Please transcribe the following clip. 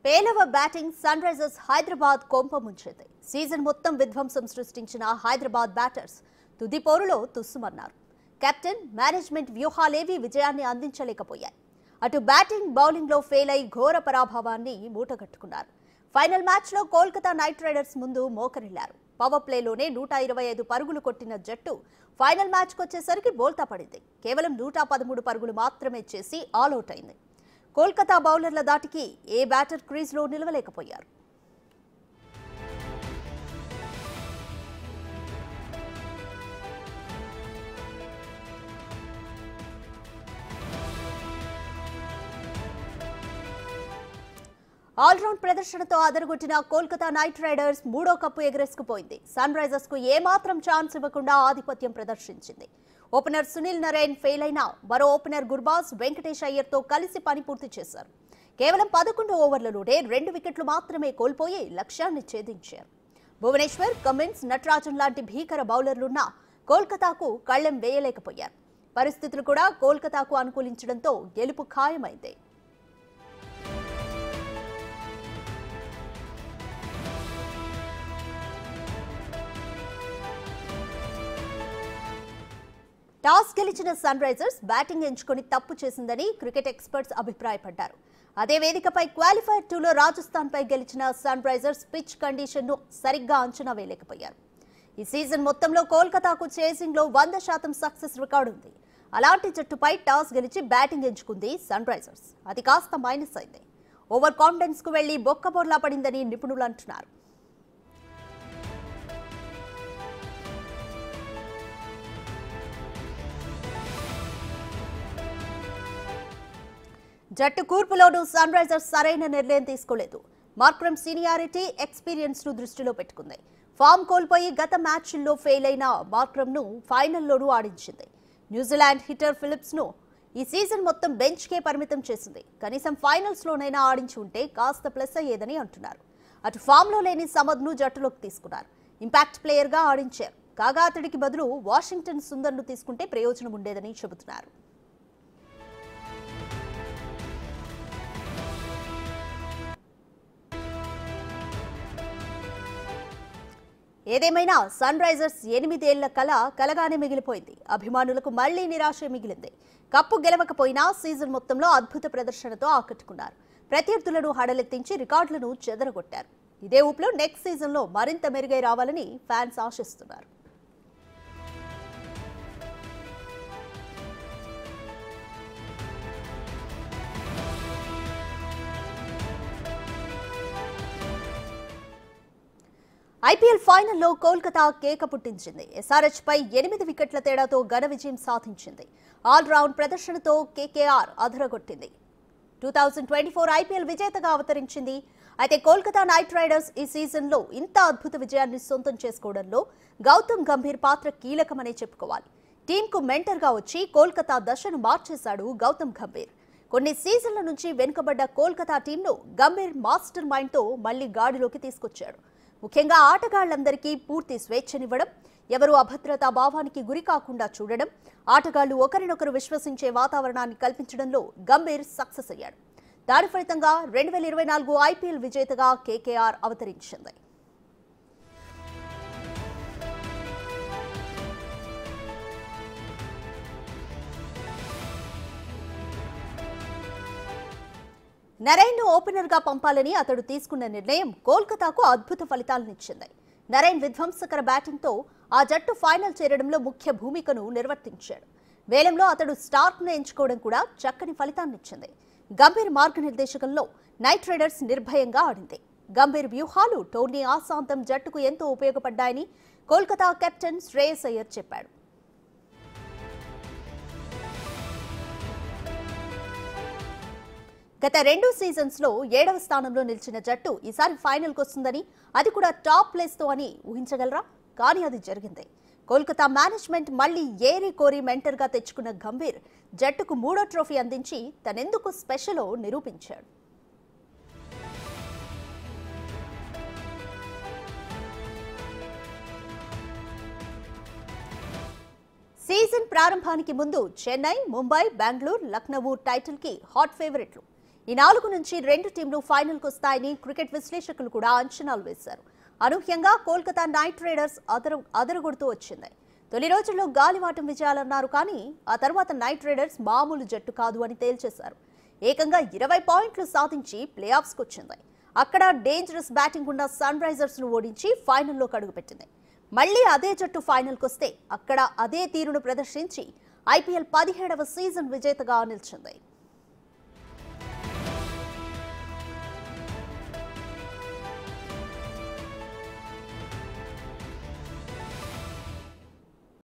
పేలవ batting Sunrisers Hyderabad కొంప ముంచింది season మొత్తం విధ్వంసం సృష్టించిన హైదరాబాద్ బ్యాటర్స్ తుది పోరులో తుస్సుమన్నారు కెప్టెన్ మేనేజ్మెంట్ వ్యూహాలేవి విజయాన్ని అందించలేకపోయాయి అటు బ్యాటింగ్ బౌలింగ్లో ఫెయిల్ అయి ఘోర పరాభవాన్ని మూటగట్టుకున్నారు ఫైనల్ మ్యాచ్లో కోల్కతా నైట్ రైడర్స్ ముందు మోకరిల్లారు పవర్ ప్లేలోనే నూట ఇరవై ఐదు పరుగులు కొట్టిన జట్టు ఫైనల్ మ్యాచ్కి వచ్చేసరికి బోల్తా పడింది కేవలం నూట పదమూడు పరుగులు మాత్రమే చేసి ఆల్అవుట్ అయింది కోల్కతా బౌలర్ల దాటికి ఏ బ్యాటర్ క్రీజ్లో నిలవలేకపోయారు ఆల్రౌండ్ ప్రదర్శనతో అదరగొట్టిన కోల్కతా నైట్ రైడర్స్ మూడో కప్పు ఎగరేసుకుపోయింది సన్ రైజర్స్ కు ఏమాత్రం ఛాన్స్ ఇవ్వకుండా ఆధిపత్యం ప్రదర్శించింది ఓపెనర్ సునీల్ నరేన్ ఫెయిల్ అయినా మరో ఓపెనర్ గుర్బాస్ వెంకటేష్ అయ్యర్తో కలిసి పని పూర్తి చేశారు కేవలం పదకొండు ఓవర్లలోనే రెండు వికెట్లు మాత్రమే కోల్పోయి లక్ష్యాన్ని ఛేదించారు భువనేశ్వర్ కమిన్స్ నటరాజన్ లాంటి భీకర బౌలర్లున్నా కోల్కతాకు కళ్లెం వేయలేకపోయారు పరిస్థితులు కూడా కోల్కతాకు అనుకూలించడంతో గెలుపు ఖాయమైంది టాస్ గెలిచిన సన్ రైజర్స్ బ్యాటింగ్ ఎంచుకొని తప్పు చేసిందని క్రికెట్ ఎక్స్పర్ట్స్ అభిప్రాయపడ్డారు అదే వేదికపై క్వాలిఫైర్ టూలో రాజస్థాన్ పై గెలిచిన సన్ రైజర్స్ పిచ్ కండిషన్ ను సరిగ్గా అంచనా వేయలేకపోయారు ఈ సీజన్ మొత్తంలో కోల్కతాకు చేసింగ్ లో వంద శాతం సక్సెస్ రికార్డు ఉంది అలాంటి జట్టుపై టాస్ గెలిచి బ్యాటింగ్ ఎంచుకుంది సన్ రైజర్స్ అది కాస్త మైనస్ అయింది ఓవర్ కాన్ఫిడెన్స్ కు వెళ్లి బొక్కబోర్లా పడిందని నిపుణులు అంటున్నారు జట్టు కూర్పులోనూ సన్ రైజర్స్ సరైన నిర్ణయం తీసుకోలేదు మార్క్రమ్ సీనియారిటీ ఎక్స్పీరియన్స్ ను దృష్టిలో పెట్టుకుంది ఫామ్ కోల్పోయి గత మ్యాచ్ల్లో ఫెయిల్ అయిన మార్క్రమ్ ను ఫైనల్లోనూ ఆడించింది న్యూజిలాండ్ హిటర్ ఫిలిప్స్ ను ఈ సీజన్ మొత్తం బెంచ్ కే పరిమితం చేసింది కనీసం ఫైనల్స్ లోనైనా ఆడించి ఉంటే కాస్త ప్లస్ అయ్యేదని అంటున్నారు అటు ఫామ్ లో లేని సమద్ ను జట్టులోకి తీసుకున్నారు ఇంపాక్ట్ ప్లేయర్ గా ఆడించారు కాగా అతడికి బదులు వాషింగ్టన్ సుందర్ ను తీసుకుంటే ప్రయోజనం ఉండేదని చెబుతున్నారు ఏదేమైనా సన్ రైజర్స్ ఎనిమిదేళ్ల కల కలగానే మిగిలిపోయింది అభిమానులకు మళ్లీ నిరాశ మిగిలింది కప్పు గెలవకపోయినా సీజన్ మొత్తంలో అద్భుత ప్రదర్శనతో ఆకట్టుకున్నారు ప్రత్యర్థులను హడలెత్తించి రికార్డులను చెదరగొట్టారు ఇదే ఊపులో నెక్స్ట్ సీజన్లో మరింత మెరుగై రావాలని ఫ్యాన్స్ ఆశిస్తున్నారు ఐపీఎల్ ఫైనల్లో కోల్కతా కేక పుట్టించింది ఎస్ఆర్హెచ్ పై ఎనిమిది వికెట్ల తేడాతో ఘన విజయం సాధించింది ఆల్ రౌండ్ ప్రదర్శనతో కేకేఆర్ అదరగొట్టింది two thousand twenty four IPL విజేతగా అవతరించింది అయితే కోల్కతా నైట్ రైడర్స్ ఈ సీజన్లో ఇంత అద్భుత విజయాన్ని సొంతం చేసుకోవడంలో గౌతమ్ గంభీర్ పాత్ర కీలకమనే చెప్పుకోవాలి టీంకు మెంటర్గా వచ్చి కోల్కతా దశను మార్చేశాడు గౌతమ్ గంభీర్ కొన్ని సీజన్ల నుంచి వెనుకబడ్డ కోల్కతా టీంను గంభీర్ మాస్టర్ మైండ్తో మళ్లీ గాడిలోకి తీసుకొచ్చాడు ముఖ్యంగా ఆటగాళ్లందరికీ పూర్తి స్వేచ్ఛనివ్వడం ఎవరు అభద్రతా భావానికి గురి కాకుండా చూడడం ఆటగాళ్లు ఒకరినొకరు విశ్వసించే వాతావరణాన్ని కల్పించడంలో గంభీర్ సక్సెస్ అయ్యాడు దాని ఫలితంగా రెండు వేల ఇరవై నాలుగు ఐపీఎల్ విజేతగా కేకేఆర్ అవతరించింది నరైన్ ను ఓపెనర్ గా పంపాలని అతడు తీసుకున్న నిర్ణయం కోల్కతాకు అద్భుత ఫలితాలనిచ్చింది నరైన్ విధ్వంసకర బ్యాటింగ్ తో ఆ జట్టు ఫైనల్ చేరడంలో ముఖ్య భూమికను నిర్వర్తించాడు వేలంలో అతడు స్టార్క్ ను ఎంచుకోవడం కూడా చక్కని ఫలితాన్నిచ్చింది గంభీర్ మార్గనిర్దేశకంలో నైట్ రైడర్స్ నిర్భయంగా ఆడింది గంభీర్ వ్యూహాలు టోర్నీ ఆశాంతం జట్టుకు ఎంతో ఉపయోగపడ్డాయని కోల్కతా కెప్టెన్ శ్రేయస్ అయ్యర్ చెప్పాడు గత రెండు సీజన్స్ లో ఏడవ స్థానంలో నిలిచిన జట్టు ఈసారి ఫైనల్ కు వస్తుందని అది కూడా టాప్ ప్లేస్ తో అని ఊహించగలరా కానీ అది జరిగింది కోల్కతా మేనేజ్మెంట్ మళ్లీ ఏరి కోరి మెంటర్ గా తెచ్చుకున్న గంభీర్ జట్టుకు మూడో ట్రోఫీ అందించి తనెందుకు స్పెషలో నిరూపించాడు సీజన్ ప్రారంభానికి ముందు చెన్నై ముంబై బెంగళూరు లక్నవూ టైటిల్ కి హాట్ ఫేవరెట్లు ఈ నాలుగు నుంచి రెండు టీంలు ఫైనల్కు వస్తాయని క్రికెట్ విశ్లేషకులు కూడా అంచనాలు వేశారు అనూహ్యంగా కోల్కతా నైట్ రైడర్స్ అదరు అదరగొడుతూ వచ్చింది తొలి రోజుల్లో గాలివాటం విజయాలన్నారు కానీ ఆ తర్వాత నైట్ రైడర్స్ మామూలు జట్టు కాదు అని తేల్చేశారు ఏకంగా ఇరవై పాయింట్లు సాధించి ప్లే ఆఫ్స్కి వచ్చింది అక్కడ డేంజరస్ బ్యాటింగ్ ఉన్న సన్ రైజర్స్ ను ఓడించి ఫైనల్లోకి అడుగుపెట్టింది మళ్లీ అదే జట్టు ఫైనల్కి వస్తే అక్కడ అదే తీరును ప్రదర్శించి ఐపీఎల్ పదిహేడవ సీజన్ విజేతగా నిలిచింది